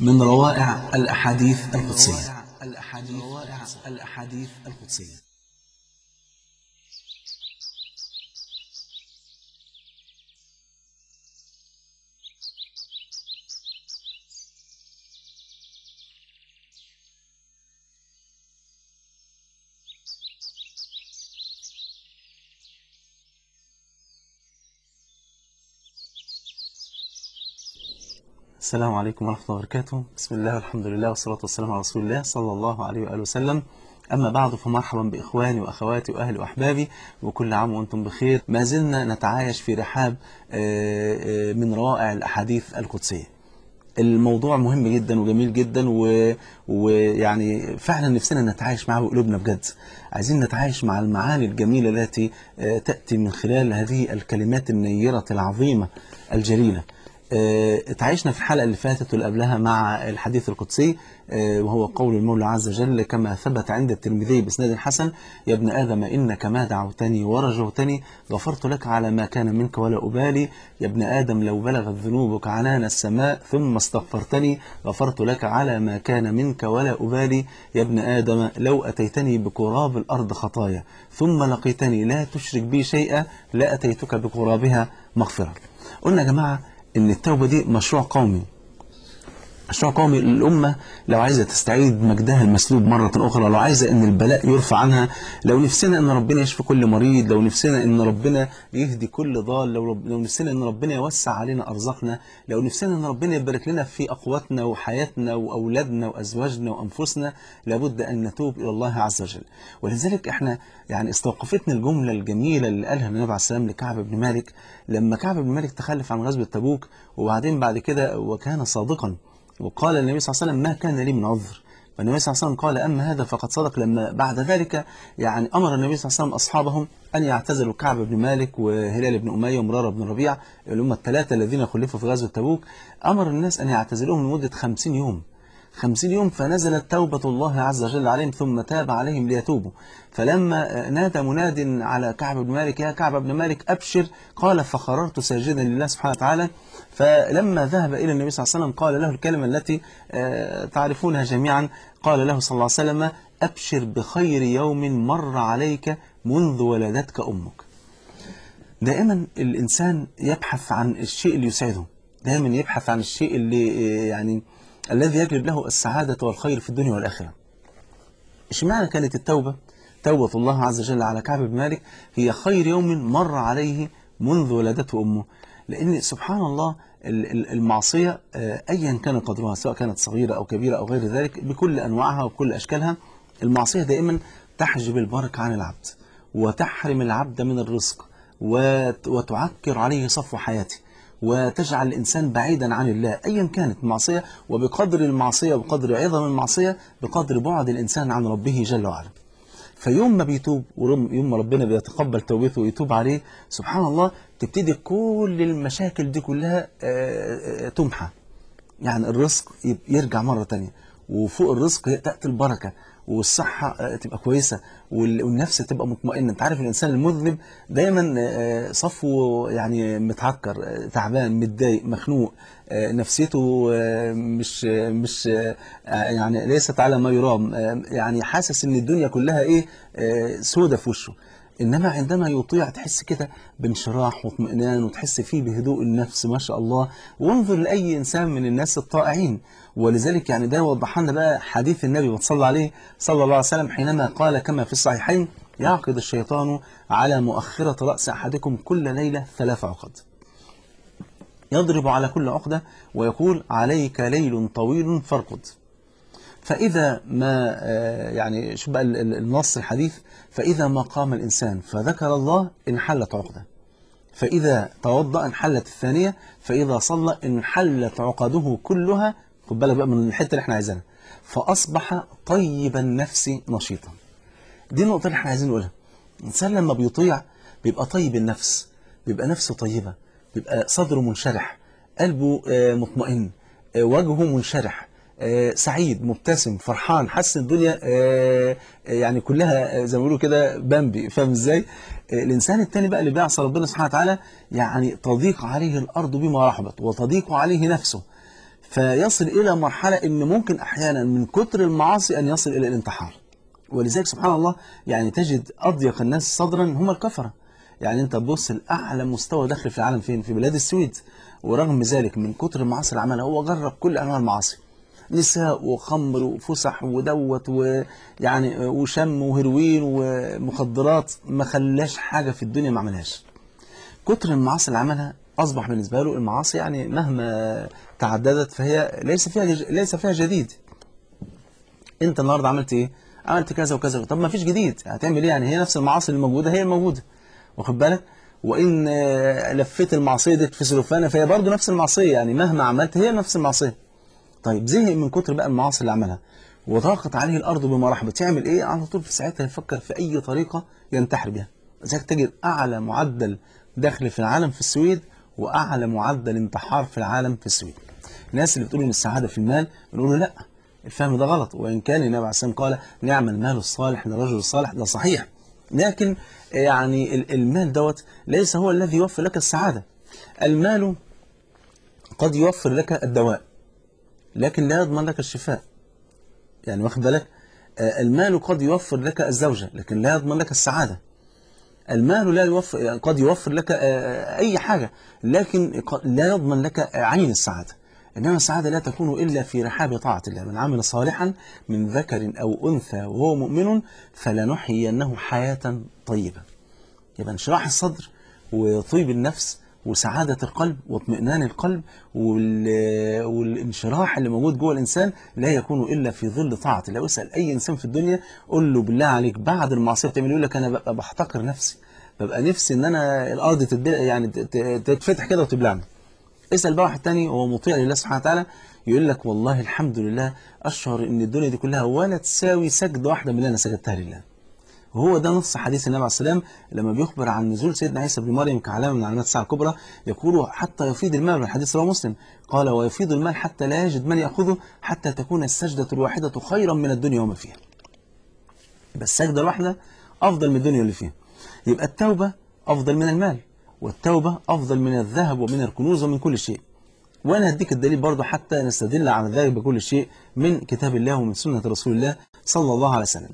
من روائع الأحاديث القدسية الأحاديث القدسية السلام عليكم ورحمة الله وبركاته بسم الله والحمد لله والصلاة والسلام على رسول الله صلى الله عليه وآله وسلم أما بعد فمرحبا بإخواني وأخواتي وأهلي وأحبابي وكل عام وأنتم بخير ما زلنا نتعايش في رحاب آه، آه، من روائع الأحاديث القدسية الموضوع مهم جدا وجميل جدا و... ويعني فعلا نفسنا نتعايش معه بقلوبنا بجد عايزين نتعايش مع المعاني الجميلة التي آه، تأتي من خلال هذه الكلمات النيرة العظيمة الجليلة آه، اتعايشنا في الحلقة اللي فاتت واللي قبلها مع الحديث القدسي آه، وهو قول المولى عز وجل كما ثبت عند الترمذي بإسناد حسن يا ابن آدم إنك ما دعوتني ورجوتني غفرت لك على ما كان منك ولا أبالي يا ابن آدم لو بلغت ذنوبك عنان السماء ثم استغفرتني غفرت لك على ما كان منك ولا أبالي يا ابن آدم لو أتيتني بقراب الأرض خطايا ثم لقيتني لا تشرك بي شيئا لا أتيتك بقرابها مغفرة قلنا يا جماعة ان التوبة دي مشروع قومي مشروع قومي للأمة لو عايزة تستعيد مجدها المسلوب مرة أخرى لو عايزة أن البلاء يرفع عنها لو نفسنا أن ربنا يشفي كل مريض لو نفسنا أن ربنا يهدي كل ضال لو, رب لو نفسنا أن ربنا يوسع علينا أرزاقنا لو نفسنا أن ربنا يبارك لنا في أقواتنا وحياتنا وأولادنا وأزواجنا وأنفسنا لابد أن نتوب إلى الله عز وجل ولذلك إحنا يعني استوقفتنا الجملة الجميلة اللي قالها النبي عليه السلام لكعب بن مالك لما كعب بن مالك تخلف عن غزوة تبوك وبعدين بعد كده وكان صادقا وقال النبي صلى الله عليه وسلم ما كان لي من عذر فالنبي صلى الله عليه وسلم قال أما هذا فقد صدق لما بعد ذلك يعني أمر النبي صلى الله عليه وسلم أصحابهم أن يعتزلوا كعب بن مالك وهلال بن أمية ومرارة بن ربيع اللي هم الثلاثة الذين خلفوا في غزوة تبوك أمر الناس أن يعتزلوهم لمدة خمسين يوم خمسين يوم فنزلت توبة الله عز وجل عليهم ثم تاب عليهم ليتوبوا فلما نادى مناد على كعب بن مالك يا كعب بن مالك أبشر قال فخررت ساجدا لله سبحانه وتعالى فلما ذهب إلى النبي صلى الله عليه وسلم قال له الكلمة التي آه، تعرفونها جميعا قال له صلى الله عليه وسلم أبشر بخير يوم مر عليك منذ ولدتك أمك دائما الإنسان يبحث عن الشيء اللي يسعده دائما يبحث عن الشيء اللي آه، يعني الذي يجلب له السعادة والخير في الدنيا والآخرة اشمعنى كانت التوبة توبة الله عز وجل على كعب بن مالك هي خير يوم مر عليه منذ ولدته أمه لأن سبحان الله ال- ال- المعصية آه، أيا كان قدرها سواء كانت صغيرة أو كبيرة أو غير ذلك بكل أنواعها وكل أشكالها المعصية دائما تحجب البركة عن العبد وتحرم العبد من الرزق وت- وتعكر عليه صفو حياته وتجعل الإنسان بعيدا عن الله أيا كانت المعصية وبقدر المعصية وبقدر عظم المعصية بقدر بعد الإنسان عن ربه جل وعلا فيوم ما بيتوب ويوم ما ربنا بيتقبل توبته ويتوب عليه سبحان الله تبتدي كل المشاكل دي كلها آه، آه، تمحى يعني الرزق يب- يرجع مرة تانية وفوق الرزق تأتي البركة والصحة آه، تبقى كويسة وال- والنفس تبقى مطمئنة انت عارف الإنسان المذنب دايما آه، صفوه يعني متعكر آه، تعبان متضايق مخنوق آه، نفسيته آه، مش آه، مش آه، يعني ليست على ما يرام آه، يعني حاسس ان الدنيا كلها ايه آه، سودة في وشه انما عندما يطيع تحس كده بانشراح واطمئنان وتحس فيه بهدوء النفس ما شاء الله وانظر لاي انسان من الناس الطائعين ولذلك يعني ده وضح لنا بقى حديث النبي وصلى عليه صلى الله عليه وسلم حينما قال كما في الصحيحين يعقد الشيطان على مؤخرة رأس أحدكم كل ليلة ثلاث عقد يضرب على كل عقدة ويقول عليك ليل طويل فارقد فإذا ما آه، يعني شو بقى ال- ال- النص الحديث فإذا ما قام الإنسان فذكر الله انحلت عقدة فإذا توضأ انحلت الثانية فإذا صلى انحلت عقده كلها خد بالك بقى من الحتة اللي احنا عايزينها فأصبح طيب النفس نشيطا دي النقطة اللي احنا عايزين نقولها الإنسان لما بيطيع بيبقى طيب النفس بيبقى نفسه طيبة بيبقى صدره منشرح قلبه آه، مطمئن آه، وجهه منشرح آه، سعيد مبتسم فرحان حاسس إن الدنيا آه، آه، يعني كلها آه، زي ما بيقولوا كده بامبي فاهم ازاي آه، الانسان التاني بقى اللي بيعصى ربنا سبحانه وتعالى يعني تضيق عليه الارض بما رحبت وتضيق عليه نفسه فيصل إلى مرحلة إن ممكن أحيانا من كتر المعاصي أن يصل إلى الانتحار ولذلك سبحان الله يعني تجد أضيق الناس صدرا هم الكفرة يعني أنت تبص لأعلى مستوى دخل في العالم فين في بلاد السويد ورغم ذلك من كتر المعاصي اللي عملها هو جرب كل أنواع المعاصي نساء وخمر وفسح ودوت ويعني وشم وهيروين ومخدرات ما خلاش حاجة في الدنيا ما عملهاش كتر المعاصي اللي عملها أصبح بالنسبة له المعاصي يعني مهما تعددت فهي ليس فيها ليس فيها جديد أنت النهارده عملت إيه؟ عملت كذا وكذا طب ما فيش جديد هتعمل إيه يعني هي نفس المعاصي الموجودة هي الموجودة واخد بالك؟ وإن لفيت المعصية دي في سلوفانة فهي برضه نفس المعصية يعني مهما عملت هي نفس المعصية طيب زهق من كتر بقى المعاصي اللي عملها وضاقت عليه الارض بما رحبت يعمل ايه على طول في ساعتها يفكر في اي طريقه ينتحر بها لذلك تجد اعلى معدل دخل في العالم في السويد واعلى معدل انتحار في العالم في السويد الناس اللي بتقول ان السعاده في المال بنقول لا الفهم ده غلط وان كان النبي عليه الصلاه والسلام قال نعم المال الصالح للرجل الصالح ده صحيح لكن يعني المال دوت ليس هو الذي يوفر لك السعاده المال قد يوفر لك الدواء لكن لا يضمن لك الشفاء يعني واخد بالك آه المال قد يوفر لك الزوجة لكن لا يضمن لك السعادة المال لا يوفر قد يوفر لك آه أي حاجة لكن لا يضمن لك عين السعادة إنما السعادة لا تكون إلا في رحاب طاعة الله من عمل صالحا من ذكر أو أنثى وهو مؤمن فلنحيينه حياة طيبة يبقى انشراح الصدر وطيب النفس وسعادة القلب واطمئنان القلب والانشراح اللي موجود جوه الإنسان لا يكون إلا في ظل طاعة الله اسأل أي إنسان في الدنيا قول له بالله عليك بعد المعصية بتعمل يقول لك أنا ببقى بحتقر نفسي ببقى نفسي إن أنا الأرض تتبلع يعني تتفتح كده وتبلعني اسأل بقى واحد تاني وهو مطيع لله سبحانه وتعالى يقول لك والله الحمد لله أشعر إن الدنيا دي كلها ولا تساوي سجدة واحدة من اللي أنا سجدتها لله وهو ده نص حديث النبي عليه السلام لما بيخبر عن نزول سيدنا عيسى بن مريم كعلامه من علامات الساعه الكبرى يقول حتى يفيض المال والحديث رواه مسلم قال ويفيض المال حتى لا يجد من ياخذه حتى تكون السجده الواحده خيرا من الدنيا وما فيها. يبقى السجده الواحده افضل من الدنيا اللي فيها. يبقى التوبه افضل من المال والتوبه افضل من الذهب ومن الكنوز ومن كل شيء. وانا هديك الدليل برضه حتى نستدل على ذلك بكل شيء من كتاب الله ومن سنه رسول الله صلى الله عليه وسلم.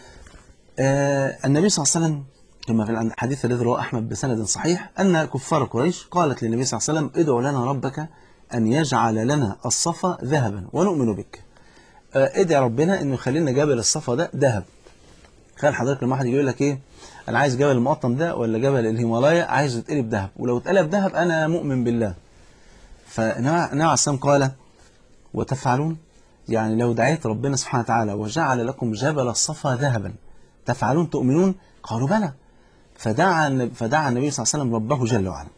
آه النبي صلى الله عليه وسلم كما في الحديث الذي رواه أحمد بسند صحيح أن كفار قريش قالت للنبي صلى الله عليه وسلم ادعو لنا ربك أن يجعل لنا الصفا ذهبا ونؤمن بك آه ادعي ربنا أنه يخلينا جبل الصفا ده ذهب خيال حضرتك لما واحد يقول لك إيه أنا عايز جبل المقطم ده ولا جبل الهيمالايا عايز يتقلب ذهب ولو اتقلب ذهب أنا مؤمن بالله فالنبي عليه الصلاة قال وتفعلون يعني لو دعيت ربنا سبحانه وتعالى وجعل لكم جبل الصفا ذهبا تفعلون تؤمنون قالوا بلى فدعا فدعا النبي صلى الله عليه وسلم ربه جل وعلا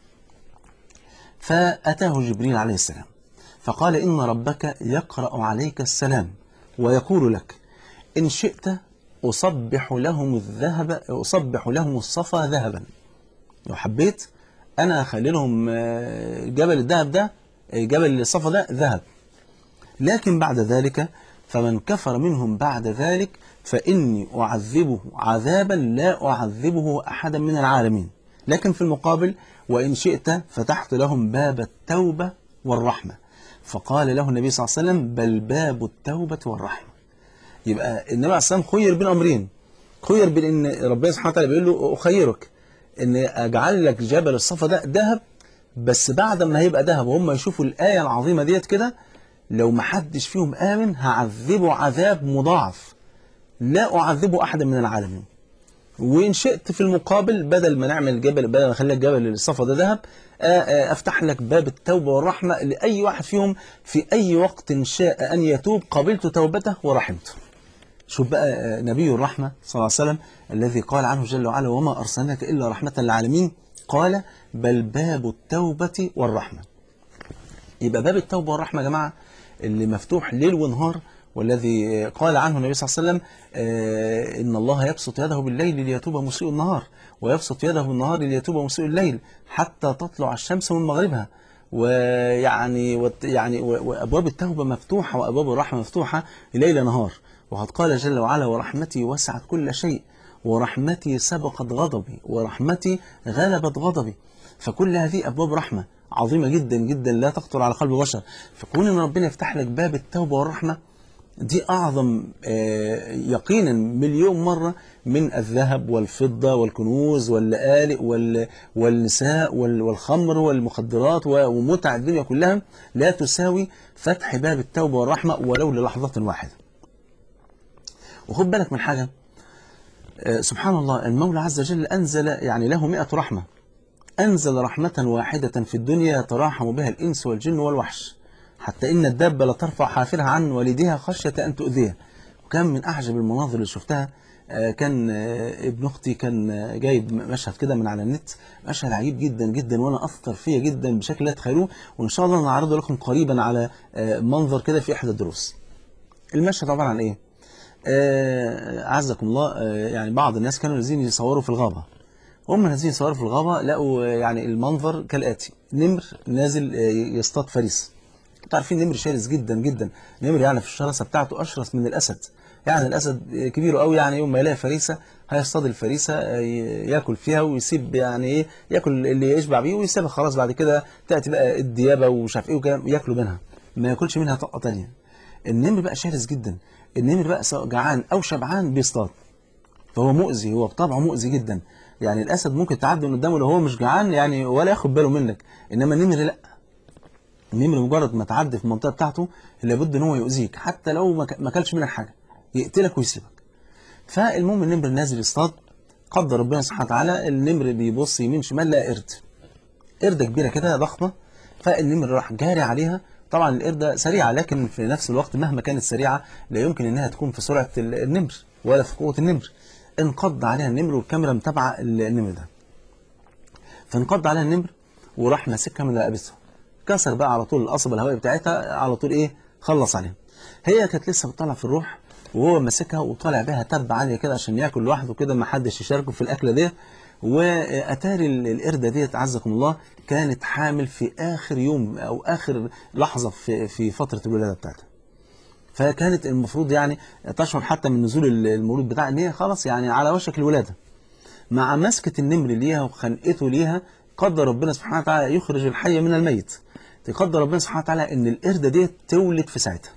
فأتاه جبريل عليه السلام فقال إن ربك يقرأ عليك السلام ويقول لك إن شئت أصبح لهم الذهب أصبح لهم الصفا ذهبا لو حبيت أنا أخلي لهم جبل الذهب ده جبل الصفا ده ذهب لكن بعد ذلك فمن كفر منهم بعد ذلك فإني أعذبه عذابا لا أعذبه أحدا من العالمين لكن في المقابل وإن شئت فتحت لهم باب التوبة والرحمة فقال له النبي صلى الله عليه وسلم بل باب التوبة والرحمة يبقى النبي عليه الصلاة والسلام خير بين أمرين خير بين إن ربنا سبحانه وتعالى بيقول له أخيرك إن أجعل لك جبل الصفا ده ذهب بس بعد ما هيبقى ذهب وهم يشوفوا الآية العظيمة ديت كده لو ما حدش فيهم آمن هعذبه عذاب مضاعف لا أعذبه أحدا من العالمين وإن شئت في المقابل بدل ما نعمل جبل بدل ما نخلي جبل الصفا ده ذهب أفتح لك باب التوبة والرحمة لأي واحد فيهم في أي وقت شاء أن يتوب قبلت توبته ورحمته شوف بقى نبي الرحمة صلى الله عليه وسلم الذي قال عنه جل وعلا وما أرسلناك إلا رحمة للعالمين قال بل باب التوبة والرحمة يبقى باب التوبة والرحمة يا جماعة اللي مفتوح ليل ونهار والذي قال عنه النبي صلى الله عليه وسلم آه إن الله يبسط يده بالليل ليتوب مسيء النهار ويبسط يده بالنهار ليتوب مسيء الليل حتى تطلع الشمس من مغربها ويعني يعني وابواب التوبه مفتوحه وابواب الرحمه مفتوحه ليل نهار وقد قال جل وعلا ورحمتي وسعت كل شيء ورحمتي سبقت غضبي ورحمتي غلبت غضبي فكل هذه ابواب رحمه عظيمة جدا جدا لا تخطر على قلب بشر فكون ان ربنا يفتح لك باب التوبة والرحمة دي أعظم آه، يقينا مليون مرة من الذهب والفضة والكنوز واللآلئ وال- والنساء وال- والخمر والمخدرات و- ومتع الدنيا كلها لا تساوي فتح باب التوبة والرحمة ولو للحظة واحدة وخد بالك من حاجة آه، سبحان الله المولى عز وجل أنزل يعني له مئة رحمة أنزل رحمة واحدة في الدنيا يتراحم بها الإنس والجن والوحش حتى إن الدابة لترفع حافرها عن والدها خشية أن تؤذيه وكان من أعجب المناظر اللي شفتها آه، كان آه، ابن أختي كان آه، جايب مشهد كده من على النت مشهد عجيب جدا جدا وأنا أثر فيا جدا بشكل لا تخيلوه وإن شاء الله نعرضه لكم قريبا على آه، منظر كده في إحدى الدروس المشهد عبارة عن إيه؟ آه، أعزكم الله آه، يعني بعض الناس كانوا نازلين يصوروا في الغابة هم نازلين يصوروا في الغابة لقوا آه، يعني المنظر كالآتي نمر نازل آه، يصطاد فريسة انتوا عارفين النمر شرس جدا جدا النمر يعني في الشراسة بتاعته أشرس من الأسد يعني الأسد آه، كبير قوي يعني يوم ما يلاقي فريسة هيصطاد الفريسة آه، ي- ياكل فيها ويسيب يعني ايه ياكل اللي يشبع بيه ويسيبها خلاص بعد كده تأتي بقى الديابة ومش عارف ايه وكلام ياكلوا منها ما ياكلش منها طاقة تانية النمر بقى شرس جدا النمر بقى سواء جعان او شبعان بيصطاد فهو مؤذي هو بطبعه مؤذي جدا يعني الاسد ممكن تعدي من قدامه لو هو مش جعان يعني ولا ياخد باله منك انما النمر لا النمر مجرد ما تعدي في المنطقه بتاعته لابد ان هو يؤذيك حتى لو ما ك- ما كلش منك حاجه يقتلك ويسيبك فالمهم النمر نازل يصطاد قدر ربنا سبحانه وتعالى النمر بيبص يمين شمال لقى قرد قردة كبيرة كده ضخمة فالنمر راح جاري عليها طبعا القردة سريعة لكن في نفس الوقت مهما كانت سريعة لا يمكن انها تكون في سرعة ال- النمر ولا في قوة النمر انقض عليها النمر والكاميرا متابعة ال- النمر ده فانقض عليها النمر وراح ماسكها من رقبتها كسر بقى على طول القصبة الهوائية بتاعتها على طول ايه خلص عليها هي كانت لسه بتطلع في الروح وهو ماسكها وطالع بيها تب عالية كده عشان ياكل لوحده كده ما حدش يشاركه في الأكلة دي وأتاري ال- القردة ديت عزكم الله كانت حامل في آخر يوم أو آخر لحظة في في فترة الولادة بتاعتها فكانت المفروض يعني تشعر حتى من نزول ال- المولود بتاعها ان هي خلاص يعني على وشك الولادة مع مسكة النمر ليها وخنقته ليها قدر ربنا سبحانه وتعالى يخرج الحي من الميت تقدر ربنا سبحانه وتعالى ان القردة ديت تولد في ساعتها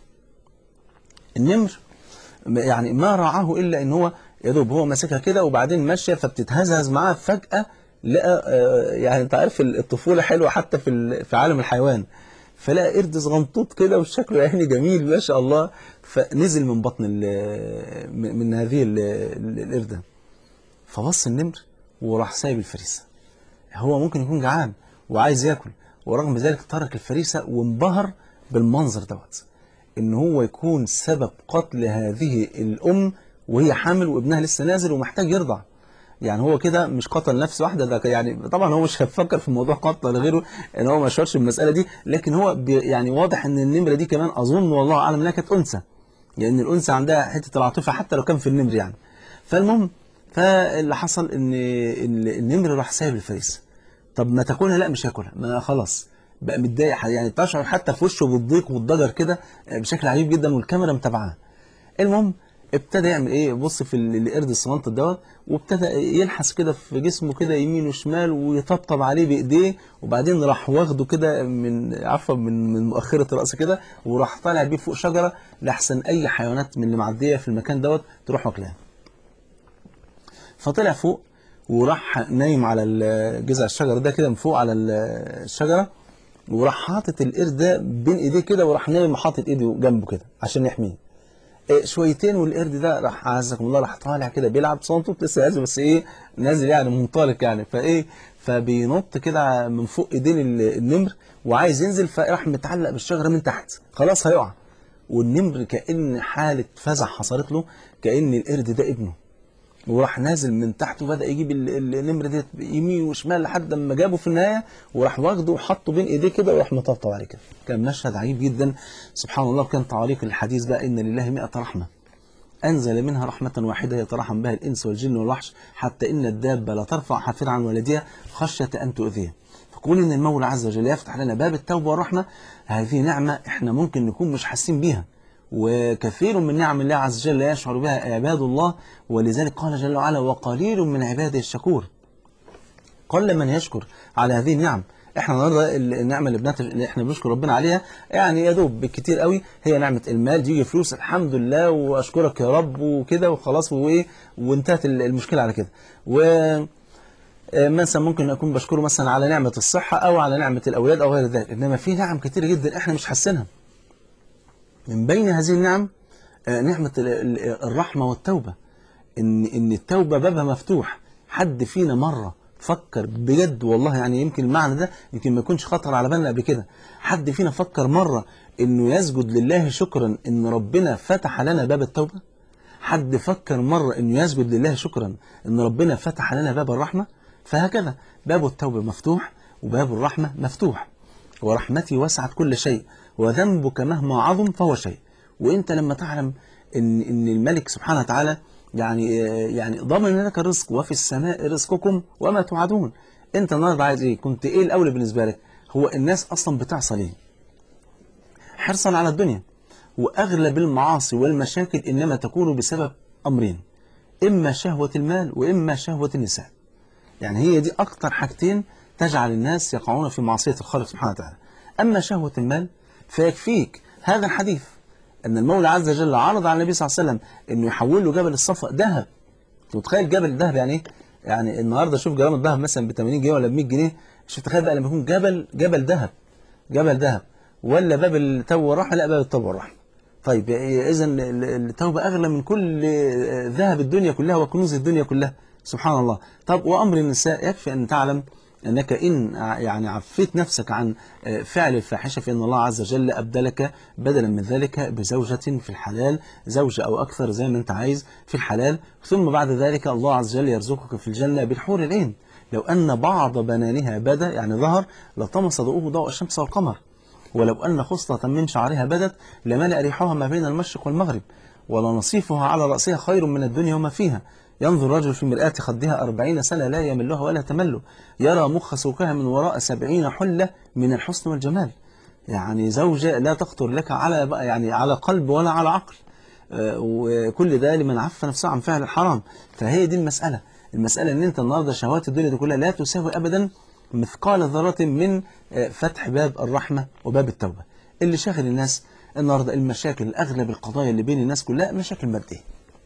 النمر يعني ما رعاه الا ان هو يا دوب هو ماسكها كده وبعدين ماشيه فبتتهزهز معاه فجاه لقى آه، يعني انت عارف الطفوله حلوه حتى في ال- في عالم الحيوان فلقى قرد صغنطوط كده وشكله يعني جميل ما شاء الله فنزل من بطن ال- من من هذه ال- ال- القرده فبص النمر وراح سايب الفريسه هو ممكن يكون جعان وعايز ياكل ورغم ذلك ترك الفريسه وانبهر بالمنظر دوت ان هو يكون سبب قتل هذه الام وهي حامل وابنها لسه نازل ومحتاج يرضع يعني هو كده مش قتل نفس واحده ده يعني طبعا هو مش هيفكر في موضوع قتل ولا غيره ان هو ما شارش بالمساله دي لكن هو بي يعني واضح ان النمره دي كمان اظن والله اعلم انها كانت انثى لان الانثى عندها حته العاطفه حتى لو كان في النمر يعني فالمهم فاللي حصل ان ال- النمر راح سايب الفريسه طب ما تاكلها لا مش هاكلها ما خلاص بقى متضايق يعني تشعر حتى في وشه بالضيق والضجر كده بشكل عجيب جدا والكاميرا متابعاه المهم ابتدى يعمل ايه يبص في ال- القرد الصمنطة دوت وابتدى يلحس كده في جسمه كده يمين وشمال ويطبطب عليه بايديه وبعدين راح واخده كده من عفوا من من مؤخره الراس كده وراح طالع بيه فوق شجره لاحسن اي حيوانات من اللي معديه في المكان دوت تروح واكلها فطلع فوق وراح نايم على ال- جذع الشجره ده كده من فوق على ال- الشجره وراح حاطط القرد ده بين ايديه كده وراح نايم حاطط ايده جنبه كده عشان يحميه إيه، شويتين والقرد ده راح عزكم الله راح طالع كده بيلعب صنطوط لسه نازل بس ايه نازل يعني منطلق يعني فايه فبينط كده من فوق ايدين ال- النمر وعايز ينزل فراح متعلق بالشجره من تحت خلاص هيقع والنمر كأن حالة فزع حصلت له كأن القرد ده ابنه وراح نازل من تحت وبدا يجيب ال- ال- النمر ديت يمين وشمال لحد ما جابه في النهايه وراح واخده وحطه بين ايديه كده وراح مطبطب عليه كده كان مشهد عجيب جدا سبحان الله كان تعليق الحديث بقى ان لله مئة رحمه أنزل منها رحمة واحدة يترحم بها الإنس والجن والوحش حتى إن الدابة لا ترفع حافر عن ولدها خشية أن تؤذيه فكون إن المولى عز وجل يفتح لنا باب التوبة والرحمة هذه نعمة إحنا ممكن نكون مش حاسين بيها وكثير من نعم الله عز وجل لا يشعر بها عباد الله ولذلك قال جل وعلا وقليل من عباده الشكور قل من يشكر على هذه النعم احنا النهارده ال- النعمه اللي بنت... اللي احنا بنشكر ربنا عليها يعني يا دوب بالكتير قوي هي نعمه المال يجي فلوس الحمد لله واشكرك يا رب وكده وخلاص وايه وانتهت ال- المشكله على كده و آه، مثلا ممكن اكون بشكره مثلا على نعمه الصحه او على نعمه الاولاد او غير ذلك انما في نعم كتير جدا احنا مش حاسينها من بين هذه النعم آه، نعمه ال- ال- الرحمه والتوبه ان ان التوبه بابها مفتوح حد فينا مره فكر بجد والله يعني يمكن المعنى ده يمكن ما يكونش خطر على بالنا قبل كده حد فينا فكر مره انه يسجد لله شكرا ان ربنا فتح لنا باب التوبه حد فكر مرة انه يسجد لله شكرا ان ربنا فتح لنا باب الرحمة فهكذا باب التوبة مفتوح وباب الرحمة مفتوح ورحمتي وسعت كل شيء وذنبك مهما عظم فهو شيء وانت لما تعلم ان ان الملك سبحانه وتعالى يعني يعني ضمن لك الرزق وفي السماء رزقكم وما توعدون انت النهارده عايز ايه كنت ايه الاولى بالنسبه لك هو الناس اصلا بتعصى ليه حرصا على الدنيا وأغلب المعاصي والمشاكل إنما تكون بسبب أمرين إما شهوة المال وإما شهوة النساء يعني هي دي أكتر حاجتين تجعل الناس يقعون في معصية الخالق سبحانه وتعالى أما شهوة المال فيكفيك هذا الحديث أن المولى عز وجل عرض على النبي صلى الله عليه وسلم أنه يحول له جبل الصفا ذهب أنت متخيل جبل الذهب يعني إيه؟ يعني النهارده شوف جرام الذهب مثلا ب 80 جنيه ولا ب 100 جنيه شوف تخيل بقى لما يكون جبل جبل ذهب جبل ذهب ولا باب التوبه والرحمه لا باب التوبه والرحمه طيب اذا التوبه اغلى من كل ذهب الدنيا كلها وكنوز الدنيا كلها سبحان الله طب وامر النساء يكفي ان تعلم انك ان يعني عفيت نفسك عن فعل الفاحشه فان الله عز وجل ابدلك بدلا من ذلك بزوجه في الحلال زوجه او اكثر زي ما انت عايز في الحلال ثم بعد ذلك الله عز وجل يرزقك في الجنه بالحور العين لو ان بعض بنانها بدا يعني ظهر لطمس ضوءه ضوء الشمس والقمر ولو أن خصلة من شعرها بدت لملأ ريحها ما بين المشرق والمغرب ولنصيفها على رأسها خير من الدنيا وما فيها ينظر الرجل في مرآة خدها أربعين سنة لا يملها ولا تمل يرى مخ سوقها من وراء سبعين حلة من الحسن والجمال يعني زوجة لا تخطر لك على يعني على قلب ولا على عقل وكل ده لمن عف نفسه عن فعل الحرام فهي دي المسألة المسألة ان انت النهاردة شهوات الدنيا دي كلها لا تساوي ابدا مثقال ذرة من فتح باب الرحمة وباب التوبة اللي شاغل الناس النهاردة المشاكل أغلب القضايا اللي بين الناس كلها مشاكل مادية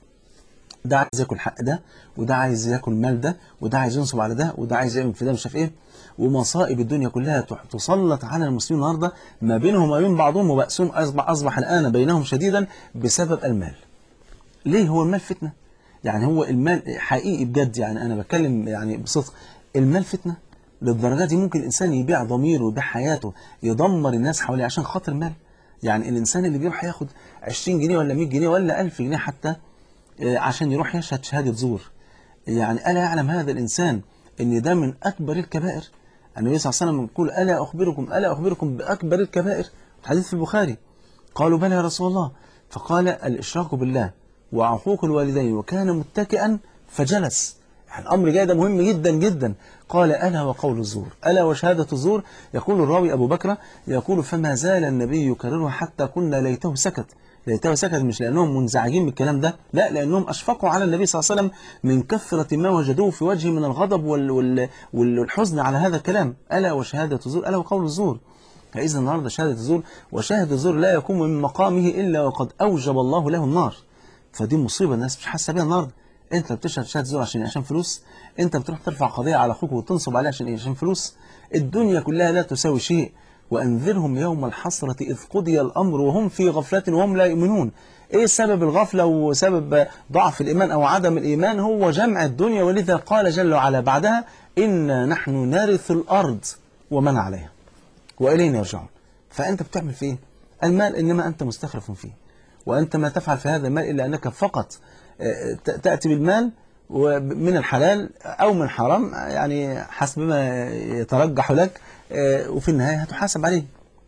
ده عايز ياكل حق ده وده عايز ياكل مال ده وده عايز ينصب على ده وده عايز يعمل في ده مش عارف ايه ومصائب الدنيا كلها تسلط على المسلمين النهارده ما بينهم وما بين بعضهم وبأسهم أصبح أصبح الآن بينهم شديدا بسبب المال. ليه هو المال فتنة؟ يعني هو المال حقيقي بجد يعني أنا بتكلم يعني بصدق المال فتنة؟ للدرجة دي ممكن الإنسان يبيع ضميره ويبيع حياته يدمر الناس حواليه عشان خاطر مال يعني الإنسان اللي بيروح ياخد 20 جنيه ولا 100 جنيه ولا 1000 جنيه حتى عشان يروح يشهد شهادة زور يعني ألا يعلم هذا الإنسان أن ده من أكبر الكبائر النبي صلى الله عليه وسلم يقول ألا أخبركم ألا أخبركم بأكبر الكبائر الحديث في البخاري قالوا بلى يا رسول الله فقال الإشراك بالله وعقوق الوالدين وكان متكئا فجلس الأمر جاي ده مهم جدا جدا قال ألا وقول الزور ألا وشهادة الزور يقول الراوي أبو بكر يقول فما زال النبي يكررها حتى قلنا ليته سكت ليته سكت مش لأنهم منزعجين من الكلام ده لا لأنهم أشفقوا على النبي صلى الله عليه وسلم من كثرة ما وجدوه في وجهه من الغضب وال وال والحزن على هذا الكلام ألا وشهادة الزور ألا وقول الزور فإذا النهاردة شهادة الزور وشاهد الزور لا يقوم من مقامه إلا وقد أوجب الله له النار فدي مصيبة الناس مش حاسة بيها النهارده انت بتشهد شهاده زور عشان عشان فلوس انت بتروح ترفع قضيه على اخوك وتنصب عليه عشان ايه عشان فلوس الدنيا كلها لا تساوي شيء وانذرهم يوم الحسره اذ قضي الامر وهم في غفله وهم لا يؤمنون ايه سبب الغفله وسبب ضعف الايمان او عدم الايمان هو جمع الدنيا ولذا قال جل وعلا بعدها انا نحن نرث الارض ومن عليها والينا يرجعون فانت بتعمل في ايه المال انما انت مستخلف فيه وانت ما تفعل في هذا المال الا انك فقط تأتي بالمال من الحلال أو من حرام يعني حسب ما يترجح لك وفي النهاية هتحاسب عليه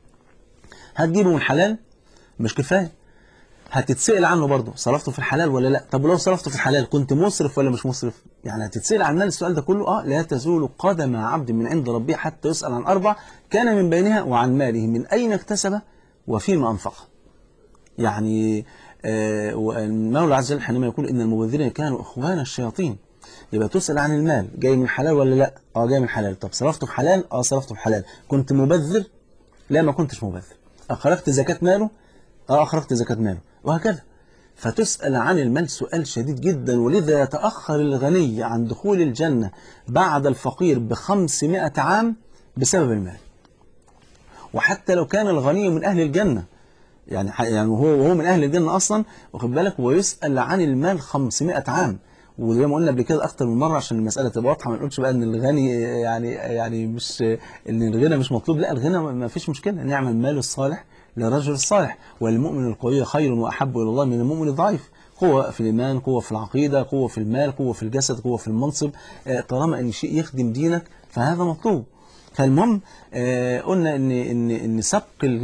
هتجيبه من حلال مش كفاية هتتسأل عنه برضه صرفته في الحلال ولا لا طب ولو صرفته في الحلال كنت مسرف ولا مش مسرف يعني هتتسأل عن المال السؤال ده كله اه لا تزول قدم عبد من عند ربه حتى يسأل عن أربع كان من بينها وعن ماله من أين اكتسب وفيما أنفقه يعني آه والمولى عز وجل حينما يقول إن المبذرين كانوا إخوان الشياطين يبقى تسأل عن المال جاي من حلال ولا لا اه جاي من حلال طب صرفته في حلال اه صرفته في حلال كنت مبذر لا ما كنتش مبذر أخرجت زكاة ماله اه أخرجت زكاة ماله وهكذا فتسأل عن المال سؤال شديد جدا ولذا يتأخر الغني عن دخول الجنة بعد الفقير بخمسمائة عام بسبب المال وحتى لو كان الغني من أهل الجنة يعني يعني هو وهو من أهل الجنة أصلا واخد بالك ويسأل عن المال 500 عام وزي ما قلنا قبل كده أكتر من مرة عشان المسألة تبقى واضحة ما نقولش بقى إن الغني يعني يعني مش إن الغنى مش مطلوب لا الغنى ما فيش مشكلة نعم المال الصالح للرجل الصالح والمؤمن القوي خير وأحب إلى الله من المؤمن الضعيف قوة في الإيمان قوة في العقيدة قوة في المال قوة في الجسد قوة في المنصب طالما أن شيء يخدم دينك فهذا مطلوب فالمهم آه قلنا ان ان ان سبق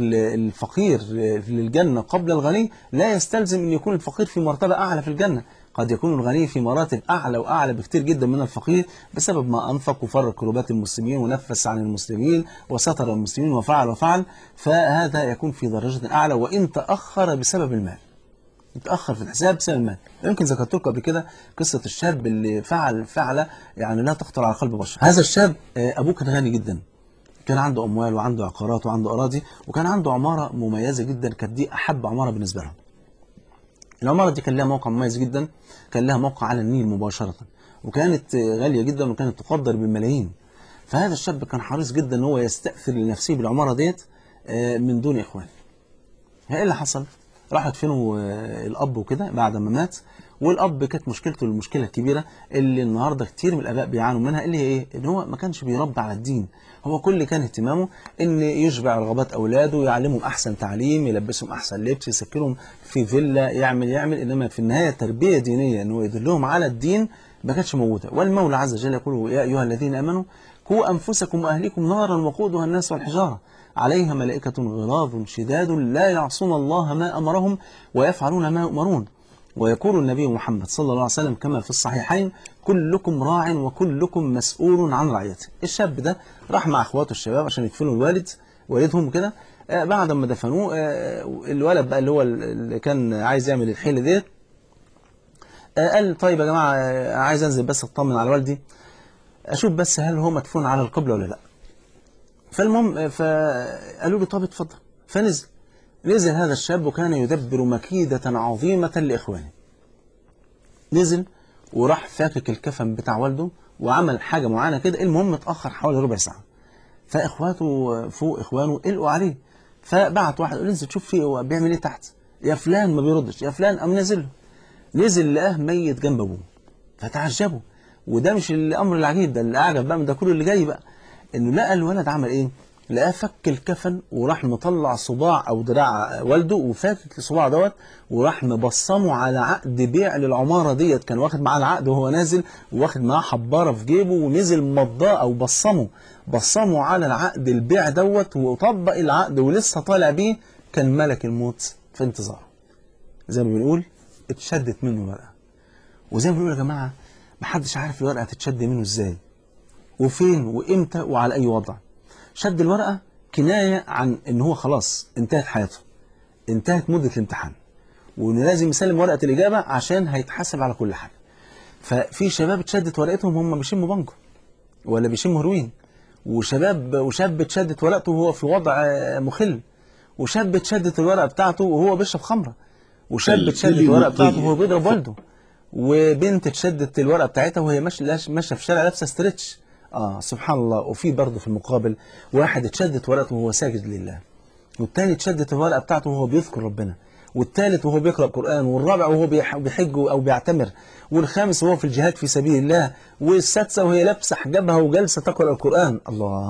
الفقير للجنه قبل الغني لا يستلزم ان يكون الفقير في مرتبه اعلى في الجنه قد يكون الغني في مراتب اعلى واعلى بكثير جدا من الفقير بسبب ما انفق وفرق كروبات المسلمين ونفس عن المسلمين وستر المسلمين وفعل وفعل فهذا يكون في درجه اعلى وان تاخر بسبب المال يتأخر في الحساب بسبب المال يمكن ذكرت لكم قبل كده قصة الشاب اللي فعل فعلة يعني لا تخطر على قلب بشر هذا الشاب أبوه كان غني جدا كان عنده أموال وعنده عقارات وعنده أراضي وكان عنده عمارة مميزة جدا كانت دي أحب عمارة بالنسبة له العمارة دي كان لها موقع مميز جدا كان لها موقع على النيل مباشرة وكانت غالية جدا وكانت تقدر بالملايين فهذا الشاب كان حريص جدا ان هو يستأثر لنفسه بالعمارة ديت من دون إخوان ايه اللي حصل؟ راحوا يدفنوا الاب وكده بعد ما مات والاب كانت مشكلته المشكله الكبيره اللي النهارده كتير من الاباء بيعانوا منها اللي هي ايه؟ ان هو ما كانش بيربي على الدين هو كل كان اهتمامه ان يشبع رغبات اولاده يعلمهم احسن تعليم يلبسهم احسن لبس يسكنهم في فيلا يعمل يعمل انما في النهايه تربيه دينيه ان هو يدلهم على الدين ما كانتش موجوده والمولى عز وجل يقول يا ايها الذين امنوا قوا انفسكم واهليكم نارا وقودها الناس والحجاره عليها ملائكة غلاظ شداد لا يعصون الله ما أمرهم ويفعلون ما يؤمرون ويقول النبي محمد صلى الله عليه وسلم كما في الصحيحين كلكم راع وكلكم مسؤول عن رعيته الشاب ده راح مع اخواته الشباب عشان يدفنوا الوالد والدهم كده آه بعد ما دفنوه آه الولد بقى اللي هو اللي كان عايز يعمل الحيله ديت آه قال طيب يا جماعه عايز انزل بس اطمن على والدي اشوف بس هل هو مدفون على القبله ولا لا فالمهم فقالوا له طب اتفضل فنزل نزل هذا الشاب وكان يدبر مكيدة عظيمة لإخوانه نزل وراح فاكك الكفن بتاع والده وعمل حاجة معينة كده المهم اتأخر حوالي ربع ساعة فإخواته فوق إخوانه قلقوا عليه فبعت واحد قال انزل شوف فيه هو بيعمل ايه تحت يا فلان ما بيردش يا فلان قام نزل له نزل لقاه ميت جنب ابوه فتعجبوا وده مش الامر العجيب ده اللي اعجب بقى من ده كله اللي جاي بقى انه لقى الولد عمل ايه لقاه فك الكفن وراح مطلع صباع او دراع والده وفاكك الصباع دوت وراح مبصمه على عقد بيع للعماره ديت كان واخد معاه العقد وهو نازل واخد معاه حباره في جيبه ونزل مضاه او بصمه بصمه على العقد البيع دوت وطبق العقد ولسه طالع بيه كان ملك الموت في انتظاره زي ما بنقول اتشدت منه الورقه وزي ما بنقول يا جماعه محدش عارف الورقه هتتشد منه ازاي وفين وامتى وعلى اي وضع شد الورقه كنايه عن ان هو خلاص انتهت حياته انتهت مده الامتحان وانه لازم يسلم ورقه الاجابه عشان هيتحاسب على كل حاجه ففي شباب اتشدت ورقتهم هم بيشموا بانجو ولا بيشموا هروين وشباب وشاب اتشدت ورقته وهو في وضع مخل وشاب اتشدت الورقه بتاعته وهو بيشرب خمره وشاب اتشدت الورقه بتاعته وهو بيضرب والده وبنت اتشدت الورقه بتاعتها وهي ماشيه ماشيه في الشارع لابسه ستريتش اه سبحان الله وفي برضه في المقابل واحد اتشدت ورقته وهو ساجد لله والتاني اتشدت الورقه بتاعته وهو بيذكر ربنا والثالث وهو بيقرأ قرآن والرابع وهو بيحج أو بيعتمر والخامس وهو في الجهاد في سبيل الله والسادسة وهي لابسة حجابها وجالسة تقرأ القرآن الله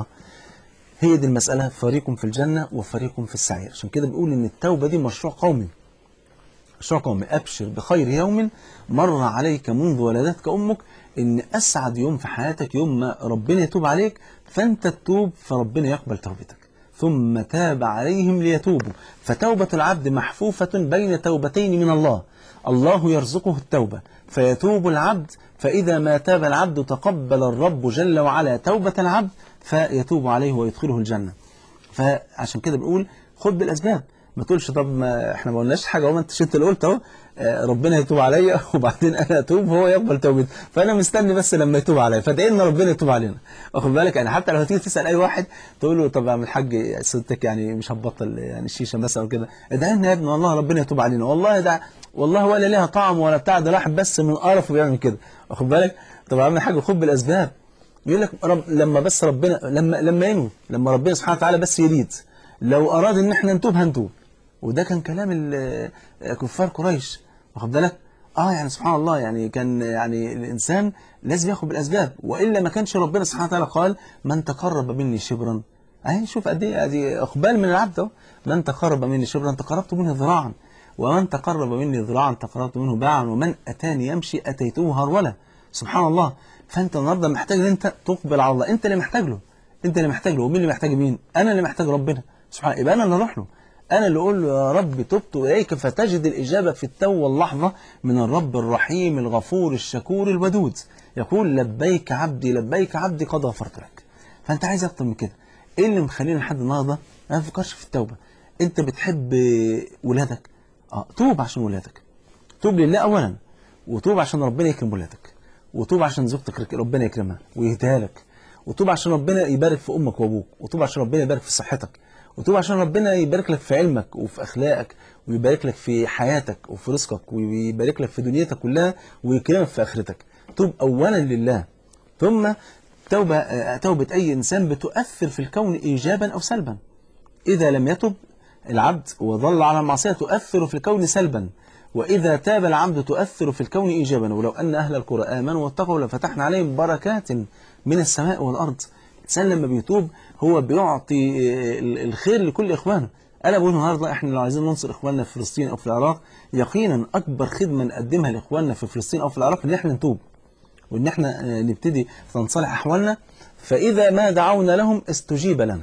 هي دي المسألة فريق في الجنة وفريق في السعير عشان كده بيقول إن التوبة دي مشروع قومي مشروع قومي أبشر بخير يوم مر عليك منذ ولدتك أمك إن أسعد يوم في حياتك يوم ما ربنا يتوب عليك فأنت تتوب فربنا يقبل توبتك ثم تاب عليهم ليتوبوا فتوبة العبد محفوفة بين توبتين من الله الله يرزقه التوبة فيتوب العبد فإذا ما تاب العبد تقبل الرب جل وعلا توبة العبد فيتوب عليه ويدخله الجنة فعشان كده بنقول خد بالأسباب ما تقولش طب ما احنا ما قلناش حاجه هو انت انت اللي قلت اهو آه، ربنا يتوب عليا وبعدين انا اتوب وهو يقبل توبتي فانا مستني بس لما يتوب عليا فادعي ان ربنا يتوب علينا واخد بالك يعني حتى لو تيجي تسال اي واحد تقول له طب يا عم الحاج صدتك يعني مش هتبطل يعني الشيشه مثلا وكده ادعي لنا يا ابني والله ربنا يتوب علينا والله ده والله ولا ليها طعم ولا بتاع ده الواحد بس من قرفه بيعمل كده واخد بالك طب يا عم الحاج خد بالاسباب يقول لك رب لما بس ربنا لما لما ينوي لما ربنا سبحانه وتعالى بس يريد لو اراد ان احنا نتوب هنتوب وده كان كلام ال- كفار قريش واخد بالك اه يعني سبحان الله يعني كان يعني الانسان لازم ياخد بالاسباب والا ما كانش ربنا سبحانه وتعالى قال من تقرب مني شبرا اهي شوف قد ايه ادي اقبال من العبد اهو من تقرب مني شبرا تقربت منه ذراعا ومن تقرب مني ذراعا تقربت منه باعا ومن اتاني يمشي اتيته هرولا سبحان الله فانت النهارده محتاج ان انت تقبل على الله انت اللي محتاج له انت اللي محتاج له ومين اللي محتاج مين انا اللي محتاج ربنا سبحان يبقى انا اللي اروح له انا اللي اقول له يا رب تبت اليك فتجد الاجابه في التو واللحظه من الرب الرحيم الغفور الشكور الودود يقول لبيك عبدي لبيك عبدي قد غفرت لك فانت عايز اكتر من كده ايه اللي مخلينا لحد النهارده ما نفكرش في التوبه انت بتحب ولادك اه توب عشان ولادك توب لله اولا وتوب عشان ربنا يكرم ولادك وتوب عشان زوجتك ربنا يكرمها ويهديها لك وتوب عشان ربنا يبارك في امك وابوك وتوب عشان ربنا يبارك في صحتك وتوب عشان ربنا يبارك لك في علمك وفي اخلاقك ويبارك لك في حياتك وفي رزقك ويبارك لك في دنيتك كلها ويكرمك في اخرتك توب اولا لله ثم توبه آه، توبه اي انسان بتؤثر في الكون ايجابا او سلبا إذا لم يتب العبد وظل على المعصية تؤثر في الكون سلبا وإذا تاب العبد تؤثر في الكون إيجابا ولو أن أهل القرى آمنوا واتقوا لفتحنا عليهم بركات من السماء والأرض الإنسان لما بيتوب هو بيعطي آه، ال- الخير لكل إخوانه أنا بقول النهاردة إحنا لو عايزين ننصر إخواننا في فلسطين أو في العراق يقينا أكبر خدمة نقدمها لإخواننا في فلسطين أو في العراق إن إحنا نتوب وإن إحنا آه، نبتدي تنصلح أحوالنا فإذا ما دعونا لهم استجيب لنا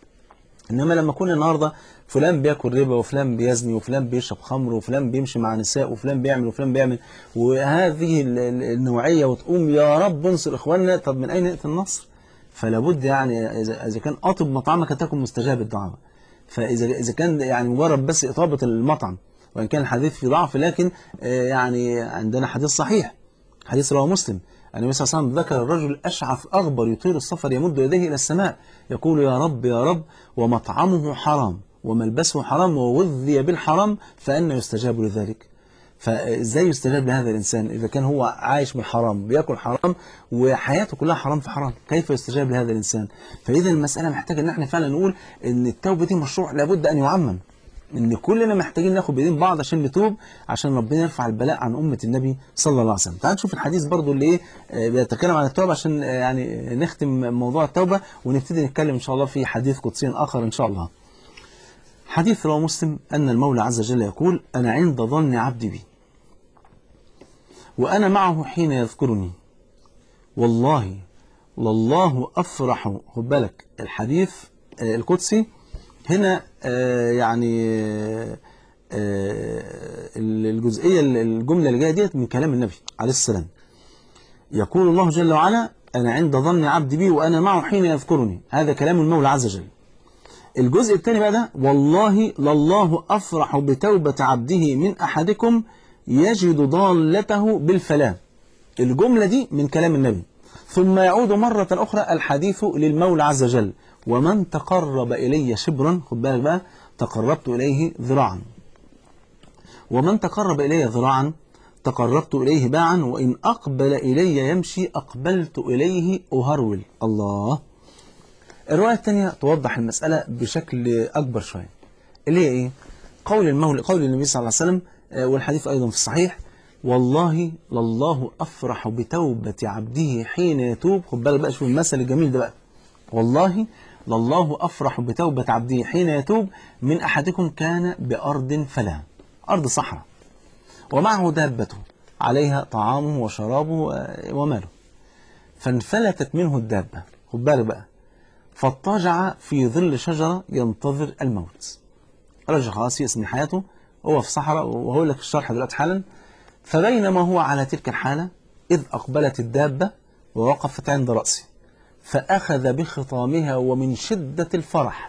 انما لما كنا النهارده فلان بياكل ربا وفلان بيزني وفلان بيشرب خمر وفلان بيمشي مع نساء وفلان بيعمل وفلان بيعمل وهذه ال- ال- النوعيه وتقوم يا رب انصر اخواننا طب من اين ياتي النصر؟ فلا بد يعني اذا اذا كان اطب مطعمك تكن مستجاب الدعاء فاذا اذا كان يعني مجرد بس اطابه المطعم وان كان الحديث فيه ضعف لكن آه، يعني عندنا حديث صحيح حديث رواه مسلم النبي صلى الله عليه وسلم ذكر الرجل أشعث أغبر يطير السفر يمد يديه إلى السماء يقول يا رب يا رب ومطعمه حرام وملبسه حرام ووذي بالحرام فأنا يستجاب لذلك فازاي يستجاب لهذا الانسان اذا كان هو عايش من حرام بياكل حرام وحياته كلها حرام في حرام كيف يستجاب لهذا الانسان فاذا المساله محتاجه ان احنا فعلا نقول ان التوبه دي مشروع لابد ان يعمم ان كلنا محتاجين ناخد بايدين بعض عشان نتوب عشان ربنا يرفع البلاء عن امه النبي صلى الله عليه وسلم تعال نشوف الحديث برضو اللي ايه آه، بيتكلم عن التوبه عشان آه، يعني نختم موضوع التوبه ونبتدي نتكلم ان شاء الله في حديث قدسي اخر ان شاء الله حديث رواه مسلم ان المولى عز وجل يقول انا عند ظن عبدي بي وأنا معه حين يذكرني والله لله أفرح خد بالك الحديث آه، القدسي هنا آه، يعني آه، آه، الجزئية الجملة اللي جاية ديت من كلام النبي عليه السلام يقول الله جل وعلا أنا عند ظن عبدي بي وأنا معه حين يذكرني هذا كلام المولى عز وجل الجزء الثاني بقى ده والله لله أفرح بتوبة عبده من أحدكم يجد ضالته بالفلاة الجملة دي من كلام النبي ثم يعود مرة أخرى الحديث للمولى عز وجل ومن تقرب إلي شبرا خد بالك بقى تقربت إليه ذراعا ومن تقرب إلي ذراعا تقربت إليه باعا وإن أقبل إلي يمشي أقبلت إليه أهرول الله الرواية الثانية توضح المسألة بشكل أكبر شوية اللي هي إيه؟ قول المولى قول النبي صلى الله عليه وسلم آه، والحديث أيضا في الصحيح والله لله أفرح بتوبة عبده حين يتوب خد بالك بقى شوف المثل الجميل ده بقى والله لله أفرح بتوبة عبده حين يتوب من أحدكم كان بأرض فلا أرض صحراء ومعه دابته عليها طعامه وشرابه آه، وماله فانفلتت منه الدابة خد بالك بقى فاضطجع في ظل شجرة ينتظر الموت رجل خلاص يأس من حياته هو في صحراء وهقول لك الشرح دلوقتي حالا فبينما هو على تلك الحالة إذ أقبلت الدابة ووقفت عند رأسه فأخذ بخطامها ومن شدة الفرح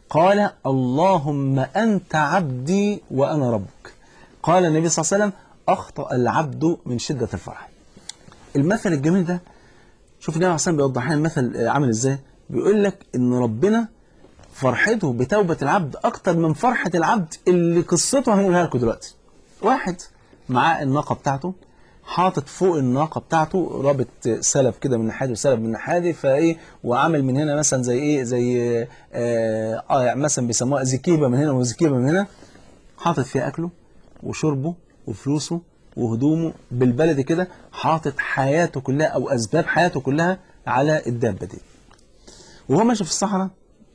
قال اللهم أنت عبدي وأنا ربك قال النبي صلى الله عليه وسلم أخطأ العبد من شدة الفرح المثل الجميل ده شوف النبي عليه الصلاة والسلام بيوضح لنا المثل عامل ازاي بيقول لك ان ربنا فرحته بتوبة العبد أكتر من فرحة العبد اللي قصته هنقولها لكم دلوقتي واحد معاه الناقة بتاعته حاطط فوق الناقة بتاعته رابط سلب كده من ناحية وسلب من ناحية فايه وعامل من هنا مثلا زي ايه زي اه, آه يعني مثلا بيسموها زكيبة من هنا وزكيبة من هنا حاطط فيها أكله وشربه وفلوسه وهدومه بالبلدي كده حاطط حياته كلها أو أسباب حياته كلها على الدابة دي وهو ماشي في الصحراء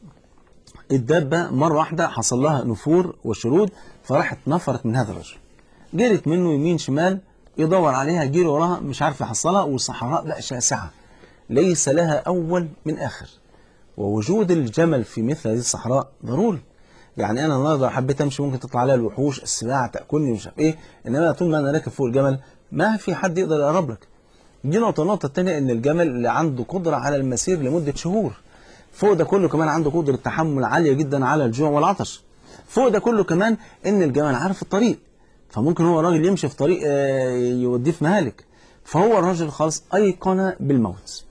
الدابة مرة واحدة حصل لها نفور وشرود فراحت نفرت من هذا الرجل جرت منه يمين شمال يدور عليها جري وراها مش عارف يحصلها والصحراء بقى شاسعة ليس لها أول من آخر ووجود الجمل في مثل هذه الصحراء ضروري يعني أنا النهارده حبيت أمشي ممكن تطلع عليها الوحوش السباع تأكلني مش عارف إيه إنما طول ما أنا راكب فوق الجمل ما في حد يقدر يقرب لك دي نقطة النقطة الثانية إن الجمل اللي عنده قدرة على المسير لمدة شهور فوق ده كله كمان عنده قدرة تحمل عالية جدا على الجوع والعطش فوق ده كله كمان ان الجمل عارف الطريق فممكن هو راجل يمشي في طريق يوديه في مهالك فهو الراجل خلاص ايقن بالموت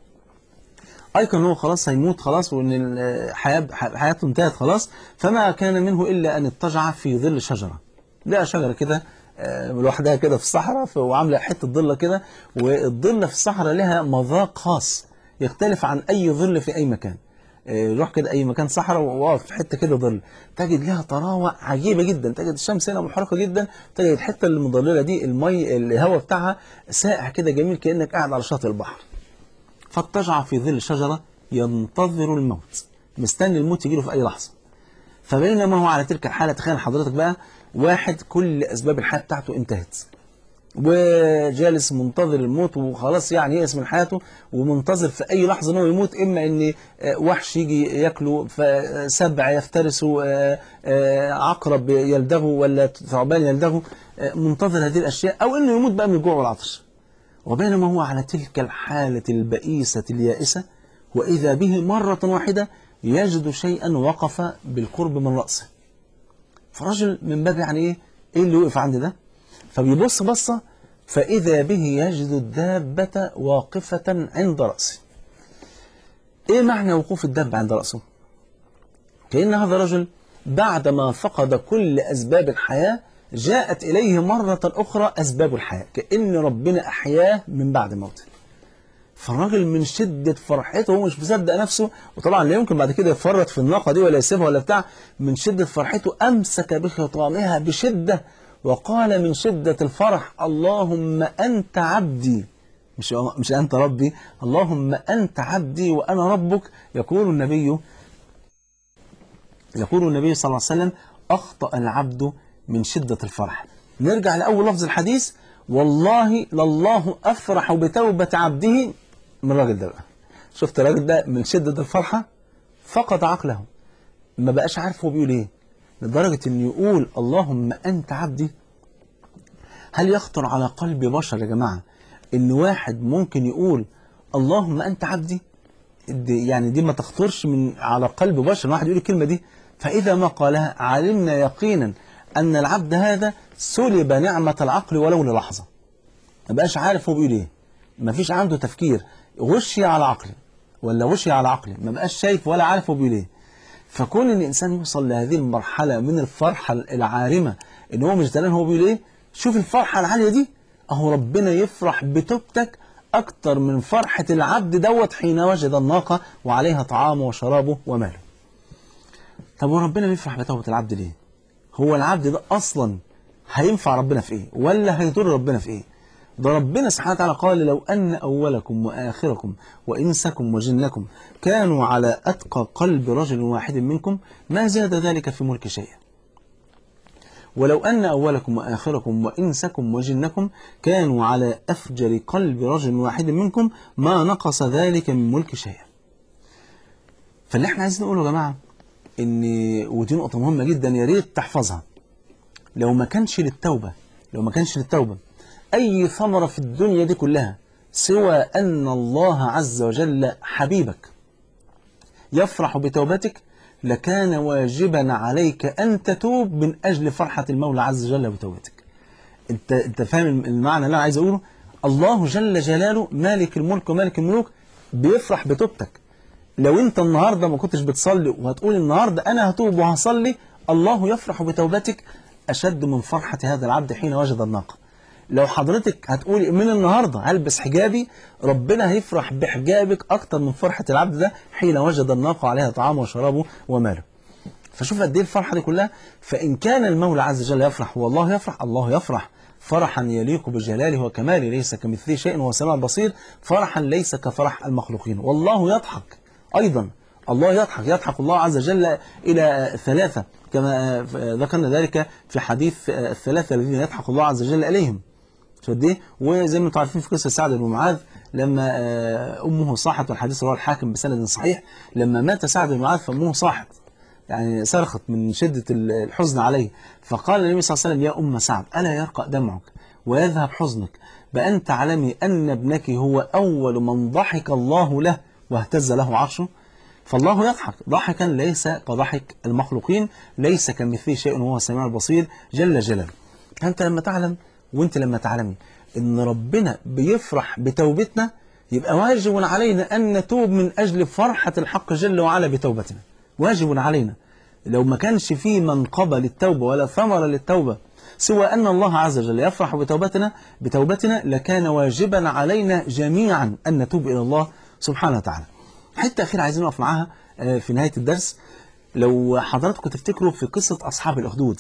ايقن هو خلاص هيموت خلاص وان الحياة حياته انتهت خلاص فما كان منه الا ان اضطجع في ظل شجرة لقى شجرة كده لوحدها كده في الصحراء وعامله حته ضله كده والضله في الصحراء لها مذاق خاص يختلف عن أي ظل في أي مكان روح كده أي مكان صحراء وواقف في حتة كده ظل تجد لها طراوة عجيبة جدا تجد الشمس هنا محرقة جدا تجد الحتة المضللة دي المي الهواء بتاعها ساقع كده جميل كأنك قاعد على شاطئ البحر فاتجع في ظل شجرة ينتظر الموت مستني الموت يجيله في أي لحظة فبينما هو على تلك الحالة تخيل حضرتك بقى واحد كل أسباب الحياة بتاعته انتهت وجالس منتظر الموت وخلاص يعني يأس من حياته ومنتظر في أي لحظة أنه يموت إما أن وحش يجي ياكله فسبع يفترسه عقرب يلدغه ولا ثعبان يلدغه منتظر هذه الأشياء أو أنه يموت بقى من الجوع والعطش وبينما هو على تلك الحالة البئيسة اليائسة وإذا به مرة واحدة يجد شيئا وقف بالقرب من رأسه فرجل من باب يعني إيه إيه اللي وقف عند ده فبيبص بصة فإذا به يجد الدابة واقفة عند رأسه إيه معنى وقوف الدابة عند رأسه؟ كأن هذا الرجل بعدما فقد كل أسباب الحياة جاءت إليه مرة أخرى أسباب الحياة كأن ربنا أحياه من بعد موته فالراجل من شدة فرحته هو مش مصدق نفسه وطبعا لا يمكن بعد كده يفرط في الناقة دي ولا يسيبها ولا بتاع من شدة فرحته أمسك بخطامها بشدة وقال من شدة الفرح اللهم أنت عبدي مش مش أنت ربي اللهم أنت عبدي وأنا ربك يقول النبي يقول النبي صلى الله عليه وسلم أخطأ العبد من شدة الفرح نرجع لأول لفظ الحديث والله لله أفرح بتوبة عبده من الراجل ده بقى شفت الراجل ده من شدة الفرحة فقد عقله ما بقاش عارف هو بيقول ايه لدرجة انه يقول اللهم انت عبدي هل يخطر على قلب بشر يا جماعة ان واحد ممكن يقول اللهم انت عبدي دي يعني دي ما تخطرش من على قلب بشر واحد يقول الكلمة دي فإذا ما قالها علمنا يقينا أن العبد هذا سلب نعمة العقل ولو للحظة ما بقاش عارف هو بيقول ايه ما فيش عنده تفكير غشي على عقله ولا غشي على عقله ما بقاش شايف ولا عارف هو بيقول ايه فكون ان الانسان يوصل لهذه المرحله من الفرحه العارمه ان هو مش دران هو بيقول ايه شوف الفرحه العاليه دي اهو ربنا يفرح بتوبتك اكتر من فرحه العبد دوت حين وجد الناقه وعليها طعامه وشرابه وماله طب وربنا بيفرح بتوبه العبد ليه هو العبد ده اصلا هينفع ربنا في ايه ولا هيضر ربنا في ايه ده ربنا سبحانه وتعالى قال لو أن أولكم وآخركم وإنسكم وجنكم كانوا على أتقى قلب رجل واحد منكم ما زاد ذلك في ملك شيئا ولو أن أولكم وآخركم وإنسكم وجنكم كانوا على أفجر قلب رجل واحد منكم ما نقص ذلك من ملك شيئا فاللي احنا عايزين نقوله يا جماعة إن ودي نقطة مهمة جدا يا ريت تحفظها لو ما كانش للتوبة لو ما كانش للتوبة أي ثمرة في الدنيا دي كلها سوى أن الله عز وجل حبيبك يفرح بتوبتك لكان واجبا عليك أن تتوب من أجل فرحة المولى عز وجل بتوبتك انت انت فاهم المعنى اللي انا عايز اقوله الله جل جلاله مالك الملك ومالك الملوك بيفرح بتوبتك لو انت النهارده ما كنتش بتصلي وهتقول النهارده انا هتوب وهصلي الله يفرح بتوبتك اشد من فرحه هذا العبد حين وجد الناقه لو حضرتك هتقولي من النهارده هلبس حجابي ربنا هيفرح بحجابك اكتر من فرحه العبد ده حين وجد الناقه عليها طعامه وشرابه وماله فشوف قد ايه الفرحه دي كلها فان كان المولى عز وجل يفرح والله يفرح الله يفرح فرحا يليق بجلاله وكماله ليس كمثله شيء وهو السميع البصير فرحا ليس كفرح المخلوقين والله يضحك ايضا الله يضحك يضحك الله عز وجل الى ثلاثه كما ذكرنا ذلك في حديث الثلاثه الذين يضحك الله عز وجل اليهم شوف ايه وزي ما انتم عارفين في قصه سعد بن معاذ لما امه صاحت والحديث رواه الحاكم بسند صحيح لما مات سعد بن معاذ فامه صاحت يعني صرخت من شدة الحزن عليه فقال النبي صلى الله عليه وسلم يا أم سعد ألا يرقى دمعك ويذهب حزنك بأن تعلمي أن ابنك هو أول من ضحك الله له واهتز له عرشه فالله يضحك ضحكا ليس كضحك المخلوقين ليس كمثله شيء وهو السميع البصير جل جلاله أنت لما تعلم وأنت لما تعلمي أن ربنا بيفرح بتوبتنا يبقى واجب علينا أن نتوب من أجل فرحة الحق جل وعلا بتوبتنا واجب علينا لو ما كانش فيه منقبة للتوبة ولا ثمرة للتوبة سوى أن الله عز وجل يفرح بتوبتنا بتوبتنا لكان واجبا علينا جميعا أن نتوب إلى الله سبحانه وتعالى حتى أخير عايزين نقف معاها في نهاية الدرس لو حضراتكم تفتكروا في قصة أصحاب الأخدود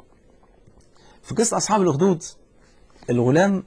في قصة أصحاب الأخدود الغلام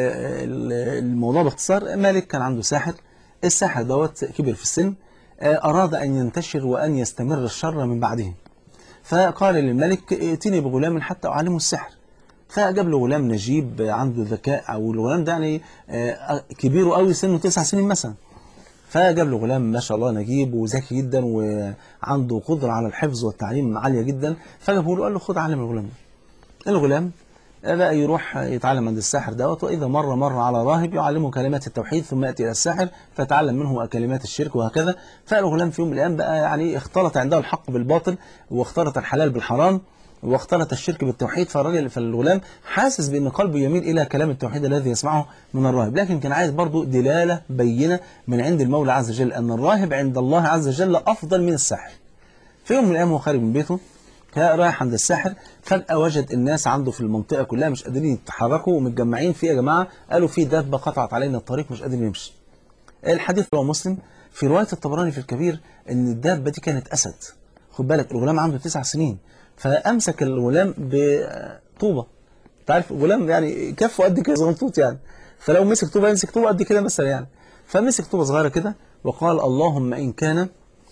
الموضوع باختصار مالك كان عنده ساحر الساحر دوت كبر في السن أراد أن ينتشر وأن يستمر الشر من بعده فقال للملك ائتني بغلام حتى أعلمه السحر فجاب له غلام نجيب عنده ذكاء أو الغلام ده يعني كبيره قوي سنه تسع سنين مثلا فجاب له غلام ما شاء الله نجيب وذكي جدا وعنده قدرة على الحفظ والتعليم عالية جدا فجابه له قال له خد علم الغلام ده الغلام بقى يروح يتعلم عند الساحر دوت وإذا مر مر على راهب يعلمه كلمات التوحيد ثم يأتي إلى الساحر فيتعلم منه كلمات الشرك وهكذا فالغلام في يوم من الأيام بقى يعني اختلط عنده الحق بالباطل واختلط الحلال بالحرام واختلط الشرك بالتوحيد فالراجل فالغلام حاسس بأن قلبه يميل إلى كلام التوحيد الذي يسمعه من الراهب لكن كان عايز برضه دلالة بينة من عند المولى عز وجل أن الراهب عند الله عز وجل أفضل من الساحر في يوم من الأيام هو خارج من بيته رايح عند الساحر فجأة وجد الناس عنده في المنطقة كلها مش قادرين يتحركوا ومتجمعين في يا جماعة قالوا في دابة قطعت علينا الطريق مش قادر نمشي الحديث رواه مسلم في رواية الطبراني في الكبير ان الدابة دي كانت أسد خد بالك الغلام عنده تسع سنين فأمسك الغلام بطوبة تعرف غلام يعني كفه قد كده صغنطوط يعني فلو مسك طوبة يمسك طوبة قد كده مثلا يعني فمسك طوبة صغيرة كده وقال اللهم إن كان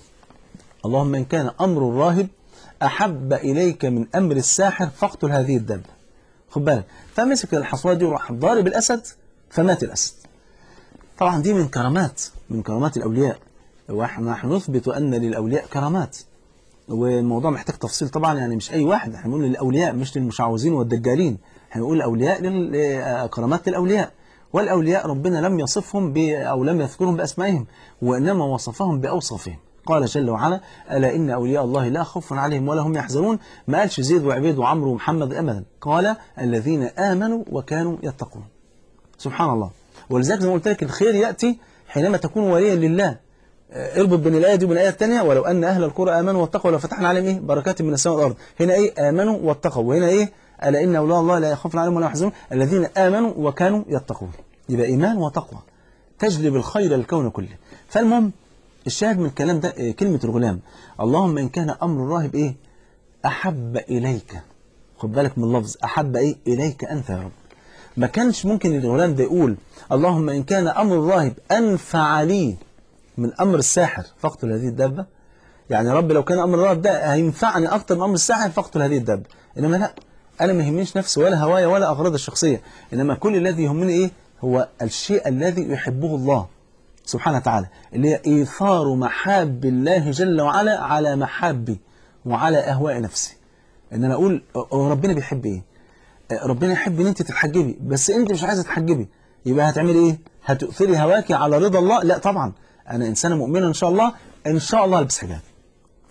اللهم إن كان أمر الراهب أحب إليك من أمر الساحر فاقتل هذه الدابة خد بالك فمسك الحصوة دي وراح ضارب الأسد فمات الأسد طبعا دي من كرامات من كرامات الأولياء واحنا نحن نثبت أن للأولياء كرامات والموضوع محتاج تفصيل طبعا يعني مش أي واحد احنا بنقول للأولياء مش للمشعوذين والدجالين احنا بنقول الأولياء لل- كرامات للأولياء والأولياء ربنا لم يصفهم ب أو لم يذكرهم بأسمائهم وإنما وصفهم بأوصافهم قال جل وعلا ألا إن أولياء الله لا خوف عليهم ولا هم يحزنون ما قالش زيد وعبيد وعمرو ومحمد أبدا قال الذين آمنوا وكانوا يتقون سبحان الله ولذلك زي ما قلت لك الخير يأتي حينما تكون وليا لله آه، اربط بين الآية دي وبين الآية الثانية ولو أن أهل القرى آمنوا واتقوا لفتحنا عليهم إيه بركات من السماء والأرض هنا إيه آمنوا واتقوا وهنا إيه ألا إن أولياء الله لا يخاف عليهم ولا يحزنون الذين آمنوا وكانوا يتقون يبقى إيمان وتقوى تجلب الخير للكون كله فالمهم الشاهد من الكلام ده آه، كلمة الغلام اللهم إن كان أمر الراهب إيه أحب إليك خد بالك من اللفظ أحب إيه إليك أنت يا رب ما كانش ممكن الغلام ده يقول اللهم إن كان أمر الراهب أنفع لي من أمر الساحر فاقتل هذه الدابة يعني يا رب لو كان أمر الراهب ده هينفعني أكتر من أمر الساحر فاقتل هذه الدابة إنما لا أنا ما يهمنيش نفسي ولا هوايا ولا أغراض الشخصية إنما كل الذي يهمني إيه هو الشيء الذي يحبه الله سبحانه وتعالى اللي هي إيثار محاب الله جل وعلا على محابي وعلى أهواء نفسي إن أنا أقول هو ربنا بيحب إيه ربنا يحب ان انت تتحجبي بس انت مش عايزه تتحجبي يبقى هتعملي ايه هتؤثري هواكي على رضا الله لا طبعا انا انسانه مؤمنه ان شاء الله ان شاء الله البس حجاب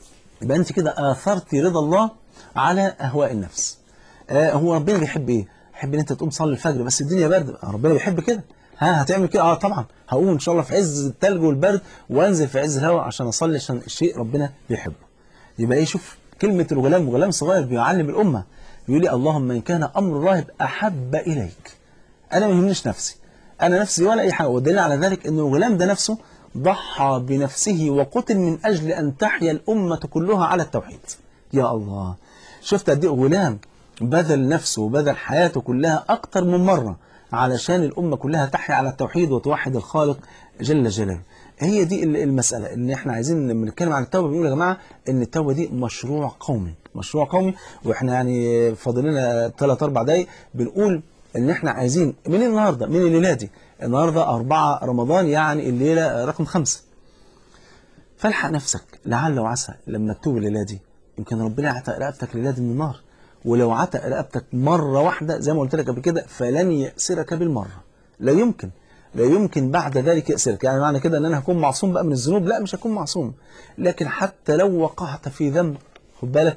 يبقى انت كده اثرتي رضا الله على اهواء النفس آه هو ربنا بيحب ايه يحب ان انت تقوم تصلي الفجر بس الدنيا برد ربنا بيحب كده ها هتعمل كده اه طبعا هقوم ان شاء الله في عز التلج والبرد وانزل في عز الهواء عشان اصلي عشان الشيء ربنا بيحبه يبقى ايه شوف كلمه الغلام غلام صغير بيعلم الامه بيقول لي اللهم ان كان امر الراهب احب اليك انا ما يهمنيش نفسي انا نفسي ولا اي حاجه والدليل على ذلك ان الغلام ده نفسه ضحى بنفسه وقتل من اجل ان تحيا الامه كلها على التوحيد يا الله شفت قد ايه غلام بذل نفسه وبذل حياته كلها اكتر من مره علشان الامه كلها تحيا على التوحيد وتوحد الخالق جل جلاله هي دي المساله ان احنا عايزين لما نتكلم عن التوبه بنقول يا جماعه ان التوبه دي مشروع قومي مشروع قومي واحنا يعني فاضل لنا 3 4 دقايق بنقول ان احنا عايزين من النهارده من الليله دي النهارده 4 رمضان يعني الليله رقم خمسة فالحق نفسك لعل وعسى لما تتوب الليله دي يمكن ربنا يعتق رقبتك الليله دي من النار ولو عتق رقبتك مره واحده زي ما قلت لك قبل كده فلن يأسرك بالمره لا يمكن لا يمكن بعد ذلك يأسرك يعني معنى كده ان انا هكون معصوم بقى من الذنوب لا مش هكون معصوم لكن حتى لو وقعت في ذنب خد بالك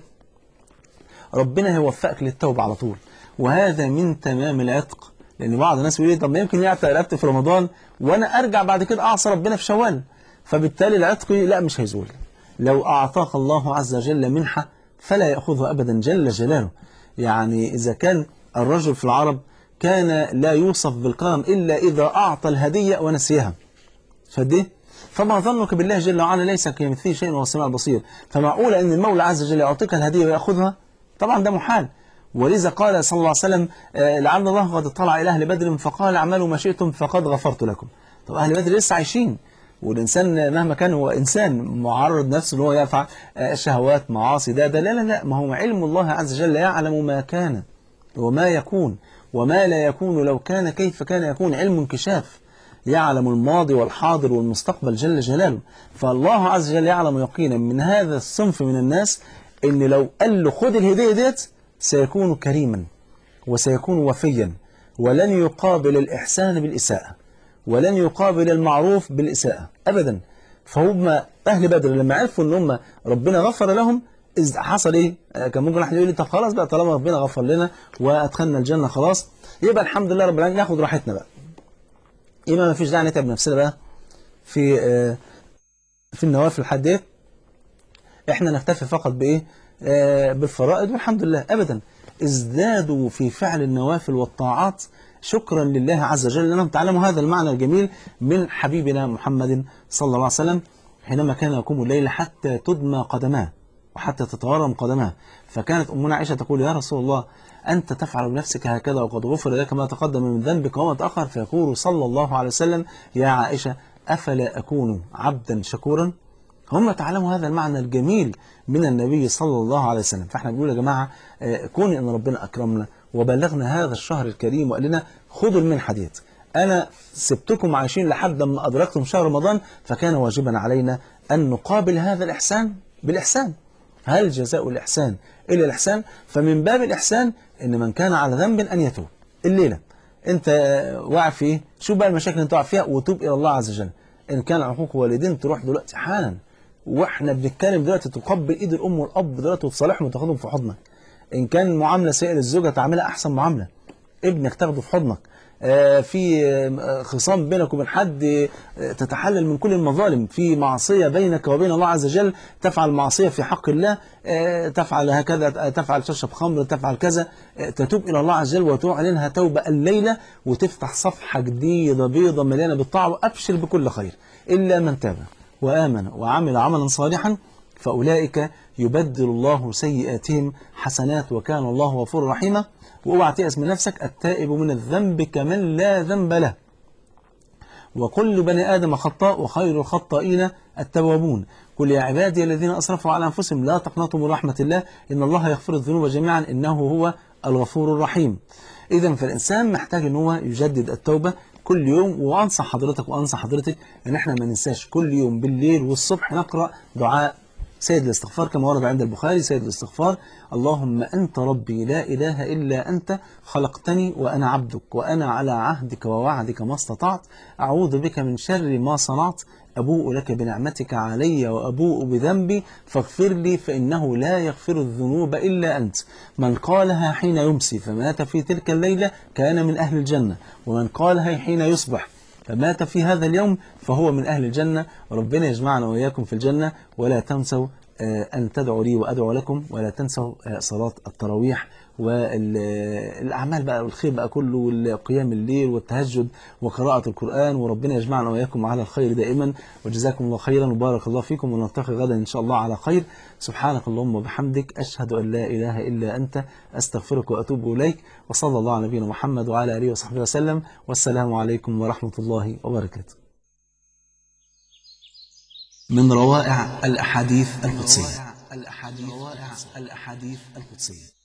ربنا هيوفقك للتوبه على طول وهذا من تمام العتق لان بعض الناس بيقول لي طب ما يمكن يعتق رقبتي في رمضان وانا ارجع بعد كده اعصى ربنا في شوال فبالتالي العتق لا مش هيزول لو اعطاك الله عز وجل منحه فلا ياخذها ابدا جل جلاله يعني اذا كان الرجل في العرب كان لا يوصف بالكرم الا اذا اعطى الهديه ونسيها فدي فما ظنك بالله جل وعلا ليس كمثله شيء وهو السميع البصير فمعقول ان المولى عز وجل يعطيك الهديه وياخذها طبعا ده محال ولذا قال صلى الله عليه وسلم لعل الله قد اطلع إلى أهل بدر فقال اعملوا ما شئتم فقد غفرت لكم طب أهل بدر لسه عايشين والإنسان مهما كان هو إنسان معرض نفسه أن هو يفعل شهوات معاصي ده ده لا لا لا ما هو علم الله عز وجل يعلم ما كان وما يكون وما لا يكون لو كان كيف كان يكون علم انكشاف يعلم الماضي والحاضر والمستقبل جل جلاله فالله عز وجل يعلم يقينا من هذا الصنف من الناس ان لو قال له خد الهديه ديت سيكون كريما وسيكون وفيا ولن يقابل الإحسان بالإساءة ولن يقابل المعروف بالإساءة أبدا فهم أهل بدر لما عرفوا أن هم ربنا غفر لهم إذ حصل إيه كان ممكن واحد يقول لي طب خلاص بقى طالما ربنا غفر لنا وأدخلنا الجنة خلاص يبقى الحمد لله رب العالمين ناخد راحتنا بقى يبقى ما فيش داعي نتعب نفسنا بقى في في النوافل الحديث احنا نكتفي فقط بايه آه بالفرائض والحمد لله ابدا ازدادوا في فعل النوافل والطاعات شكرا لله عز وجل لانهم تعلموا هذا المعنى الجميل من حبيبنا محمد صلى الله عليه وسلم حينما كان يقوم الليل حتى تدمى قدماه وحتى تتورم قدماه فكانت امنا عائشه تقول يا رسول الله أنت تفعل بنفسك هكذا وقد غفر لك ما تقدم من ذنبك وما تأخر فيقول صلى الله عليه وسلم يا عائشة أفلا أكون عبدا شكورا هم تعلموا هذا المعنى الجميل من النبي صلى الله عليه وسلم فاحنا بنقول يا جماعة كون أن ربنا أكرمنا وبلغنا هذا الشهر الكريم وقال لنا خذوا المنحة ديت أنا سبتكم عايشين لحد ما أدركتم شهر رمضان فكان واجبا علينا أن نقابل هذا الإحسان بالإحسان هل جزاء الإحسان إلا الإحسان فمن باب الإحسان إن من كان على ذنب أن يتوب الليلة أنت واقع في إيه شوف بقى المشاكل اللي أنت واقع فيها وتوب إلى الله عز وجل إن كان عقوق والدين تروح دلوقتي حالا واحنا بنتكلم دلوقتي تقبل ايد الام والاب دلوقتي وتصالحهم وتاخدهم في حضنك ان كان معامله سيئه للزوجه تعملها احسن معامله ابنك تاخده في حضنك آه في آه خصام بينك وبين حد آه تتحلل من كل المظالم في معصيه بينك وبين الله عز وجل تفعل معصيه في حق الله تفعل هكذا تفعل تشرب خمر تفعل كذا تتوب الى الله عز وجل وتعلنها توبه الليله وتفتح صفحه جديده بيضه مليانه بالطاعه وابشر بكل خير الا من تاب وآمن وعمل عملا صالحا فأولئك يبدل الله سيئاتهم حسنات وكان الله غفورا رحيما واوعى تيأس من نفسك التائب من الذنب كمن لا ذنب له وكل بني آدم خطاء وخير الخطائين التوابون قل يا عبادي الذين أسرفوا على أنفسهم لا تقنطوا من رحمة الله إن الله يغفر الذنوب جميعا إنه هو الغفور الرحيم إذا فالإنسان محتاج أن هو يجدد التوبة كل يوم وانصح حضرتك وانصح حضرتك ان احنا ما ننساش كل يوم بالليل والصبح نقرا دعاء سيد الاستغفار كما ورد عند البخاري سيد الاستغفار اللهم انت ربي لا اله الا انت خلقتني وانا عبدك وانا على عهدك ووعدك ما استطعت اعوذ بك من شر ما صنعت أبوء لك بنعمتك علي وأبوء بذنبي فاغفر لي فإنه لا يغفر الذنوب إلا أنت من قالها حين يمسي فمات في تلك الليلة كان من أهل الجنة ومن قالها حين يصبح فمات في هذا اليوم فهو من أهل الجنة ربنا يجمعنا وإياكم في الجنة ولا تنسوا آه، أن تدعوا لي وأدعو لكم ولا تنسوا آه، صلاة التراويح والأعمال بقى والخير بقى كله والقيام الليل والتهجد وقراءة القرآن وربنا يجمعنا وإياكم على الخير دائما وجزاكم الله خيرا وبارك الله فيكم ونلتقي غدا إن شاء الله على خير سبحانك اللهم وبحمدك أشهد أن لا إله إلا أنت أستغفرك وأتوب إليك وصلى الله على نبينا محمد وعلى آله وصحبه وسلم والسلام عليكم ورحمة الله وبركاته من روائع الأحاديث القدسية الأحاديث الأحاديث القدسية